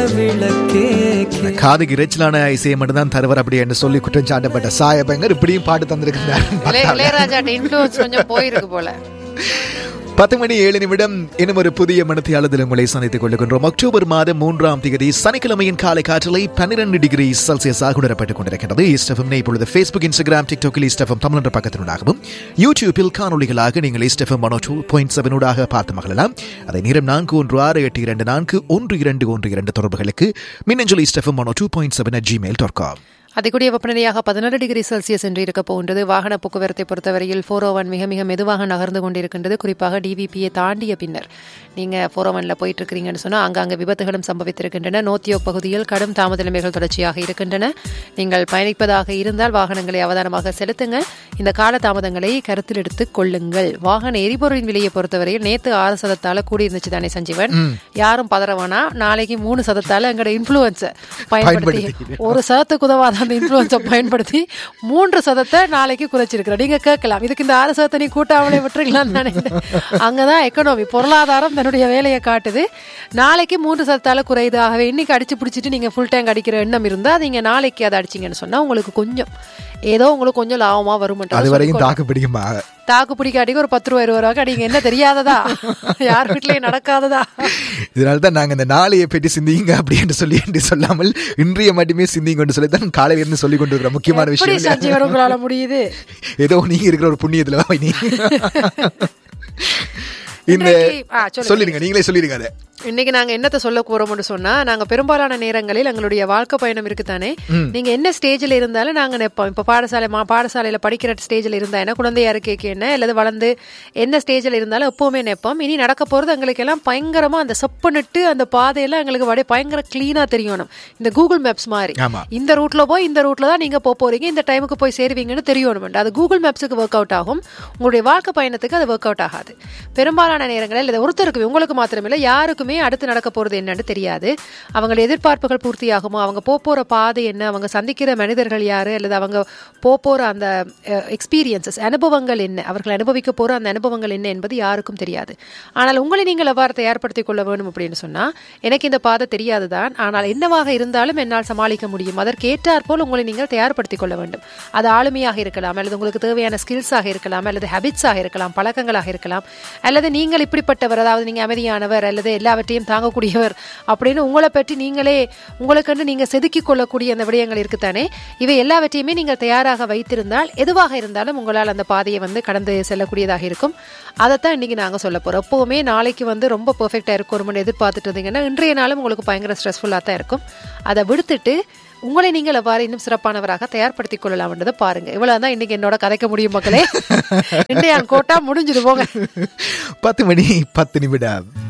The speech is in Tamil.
விளக்கே கே- காதுக்கு இறைச்சலான இசையை மட்டும்தான் தருவர் அப்படி என்று சொல்லி குற்றம் சாட்டப்பட்ட சாயபங்கர் இப்படியும் பாட்டு தந்திருக்கிறார் இளைய- இளையராஜாட்ட இன்ஃபுளுன்ஸ் கொஞ்சம் போயிருக்கு போல பத்து மணி ஏழு நிமிடம் இன்னும் ஒரு புதிய மனத்தியாளத்தில் உங்களை சந்தித்துக் கொள்ளுகின்றோம் அக்டோபர் மாதம் மூன்றாம் தேதி சனிக்கிழமையின் காலை காற்றலை பன்னிரண்டு டிகிரி செல்சியஸாக உணரப்பட்டுக் கொண்டிருக்கிறது ஈஸ்டஃபம் இப்பொழுது ஃபேஸ்புக் இன்ஸ்டாகிராம் டிக்டாக்கில் ஈஸ்டஃபம் தமிழ் என்ற பக்கத்தினூடாகவும் யூடியூபில் காணொலிகளாக நீங்கள் ஈஸ்டஃபம் ஒன் டூ பாயிண்ட் செவனூடாக பார்த்து மகளலாம் அதை நேரம் நான்கு ஒன்று ஆறு எட்டு இரண்டு நான்கு ஒன்று இரண்டு ஒன்று இரண்டு தொடர்புகளுக்கு மின்னஞ்சல் East FM one two point seven Gmail dot com அதிகூடிய வெப்பநிலையாக பதினாறு டிகிரி செல்சியஸ் என்று இருக்க போகின்றது வாகன போக்குவரத்தை பொறுத்தவரையில் ஃபோர் ஒன் மிக மிக மெதுவாக நகர்ந்து கொண்டிருக்கின்றது குறிப்பாக டிவிபியை தாண்டிய பின்னர் நீங்கள் ஃபோர் ஒன்ல போயிட்டு இருக்கிறீங்கன்னு சொன்னால் அங்கங்கே விபத்துகளும் சம்பவித்திருக்கின்றன நோத்தியோ பகுதியில் கடும் தாமத நிலைமைகள் தொடர்ச்சியாக இருக்கின்றன நீங்கள் பயணிப்பதாக இருந்தால் வாகனங்களை அவதானமாக செலுத்துங்க இந்த கால தாமதங்களை கருத்தில் எடுத்துக் கொள்ளுங்கள் வாகன எரிபொருளின் விலையை பொறுத்தவரையில் நேற்று ஆறு சதத்தால கூடி இருந்துச்சு தானே சஞ்சீவன் யாரும் பதறவானா நாளைக்கு மூணு சதத்தால எங்களோட இன்ஃபுளுன்ஸை பயன்படுத்தி ஒரு சதத்துக்கு உதவாத அந்த இன்ஃபுளுன்ஸை பயன்படுத்தி மூன்று சதத்தை நாளைக்கு குறைச்சிருக்கிறோம் நீங்க கேட்கலாம் இதுக்கு இந்த ஆறு சதத்தை நீ கூட்டாமலே விட்டுருக்கலாம் தானே அங்கதான் எக்கனாமி பொருளாதாரம் தன்னுடைய வேலையை காட்டுது நாளைக்கு மூன்று சதத்தால குறையுது ஆகவே இன்னைக்கு அடிச்சு பிடிச்சிட்டு நீங்க ஃபுல் டேங்க் அடிக்கிற எண்ணம் இருந்தா நீங்க நாளைக்கு அதை அடிச்சீங்கன்னு சொன்னா உங்களுக்கு கொஞ்சம் ஏதோ உங்களுக்கு கொஞ்சம் லாபமா வரும் அது வரைக்கும் தாக்கு பிடிக்குமா தாக்கு பிடிக்காட்டிக்கு ஒரு பத்து ரூபாய் இருபது ரூபாய்க்கு அடிங்க என்ன தெரியாததா யார் வீட்லயும் நடக்காததா இதனால தான் நாங்க இந்த நாளையை பற்றி சிந்திங்க அப்படின்னு சொல்லி என்று சொல்லாமல் இன்றைய மட்டுமே சிந்திங்க சொல்லி தான் காலையில இருந்து சொல்லி கொண்டு இருக்கிற முக்கியமான எப்படி விஷயம் சஞ்சீவன் உங்களால முடியுது ஏதோ நீங்க இருக்கிற ஒரு புண்ணியத்துல தான் நீ இந்த இன்றைக்கு- ஆ, சொல்லுங்க. சொல்லிடுங்க நீங்களே சொல்லிடுங்க அதை இன்னைக்கு நாங்க என்னத்த சொல்ல போறோம்னு சொன்னா நாங்க பெரும்பாலான நேரங்களில் எங்களுடைய வாழ்க்கை பயணம் இருக்குதானே நீங்க என்ன ஸ்டேஜ்ல இருந்தாலும் நாங்க நிப்போம் இப்ப பாடசாலை மா பாடசாலையில படிக்கிற ஸ்டேஜ்ல இருந்தா என்ன குழந்தையா இருக்கேக்கு என்ன அல்லது வளர்ந்து என்ன ஸ்டேஜ்ல இருந்தாலும் எப்பவுமே நிப்போம் இனி நடக்க போறது எங்களுக்கு எல்லாம் பயங்கரமா அந்த செப்பனிட்டு அந்த பாதையெல்லாம் எங்களுக்கு வடைய பயங்கர கிளீனா தெரியணும் இந்த கூகுள் மேப்ஸ் மாதிரி ஆமா. இந்த ரூட்ல போய் இந்த ரூட்ல தான் நீங்க போக போறீங்க இந்த டைமுக்கு போய் சேருவீங்கன்னு தெரியணும் அது கூகுள் மேப்ஸுக்கு ஒர்க் அவுட் ஆகும் உங்களுடைய வாழ்க்கை பயணத்துக்கு அது ஒர்க் அவுட் ஆகாது பெரும்பாலான நேரங்களில் இது ஒருத்தருக்கு உங்களுக்கு மாத்திரமில்லை யாருக்குமே அடுத்து நடக்க போறது என்னன்னு தெரியாது அவங்களோட எதிர்பார்ப்புகள் பூர்த்தியாகுமோ அவங்க போக போற பாதை என்ன அவங்க சந்திக்கிற மனிதர்கள் யாரு அல்லது அவங்க போக போற அந்த எக்ஸ்பீரியன்சஸ் அனுபவங்கள் என்ன அவர்கள் அனுபவிக்க போற அந்த அனுபவங்கள் என்ன என்பது யாருக்கும் தெரியாது ஆனால் உங்களை நீங்கள் எவ்வாறு தயார்படுத்திக் கொள்ள வேண்டும் அப்படின்னு சொன்னா எனக்கு இந்த பாதை தெரியாதுதான் ஆனால் என்னவாக இருந்தாலும் என்னால் சமாளிக்க முடியும் அதற்கேற்றாற் போல் உங்களை நீங்கள் தயார்படுத்திக் கொள்ள வேண்டும் அது ஆளுமையாக இருக்கலாம் அல்லது உங்களுக்கு தேவையான ஸ்கில்ஸாக இருக்கலாம் அல்லது ஹேபிட்ஸாக இருக்கலாம் பழக்கங்களாக இருக்கலாம் அல்லது நீங்கள் இப்படிப்பட்டவர் அதாவது நீங்க அமைதியானவர் அல்லது எல்லாவற்றையும் தாங்கக்கூடியவர் அப்படின்னு உங்களை பற்றி நீங்களே உங்களுக்கென்று நீங்க செதுக்கிக் கொள்ளக்கூடிய அந்த விடயங்கள் இருக்குத்தானே இவை எல்லாவற்றையுமே நீங்கள் தயாராக வைத்திருந்தால் எதுவாக இருந்தாலும் உங்களால் அந்த பாதையை வந்து கடந்து செல்லக்கூடியதாக இருக்கும் அதைத்தான் இன்னைக்கு நாங்க சொல்ல போறோம் எப்பவுமே நாளைக்கு வந்து ரொம்ப பெர்ஃபெக்டா இருக்கணும்னு எதிர்பார்த்துட்டு இருந்தீங்கன்னா இன்றைய நாளும் உங்களுக்கு பயங்கர ஸ்ட்ரெஸ்ஃபுல்லாக தான் இருக்கும் அதை விடுத்துட்டு உங்களை நீங்கள் எவ்வாறு இன்னும் சிறப்பானவராக தயார்படுத்திக் கொள்ளலாம்ன்றதை பாருங்க இவ்வளவுதான் இன்னைக்கு என்னோட கதைக்க முடியும் மக்களே இன்றைய கோட்டா முடிஞ்சுது போங்க பத்து மணி பத்து நிமிடம்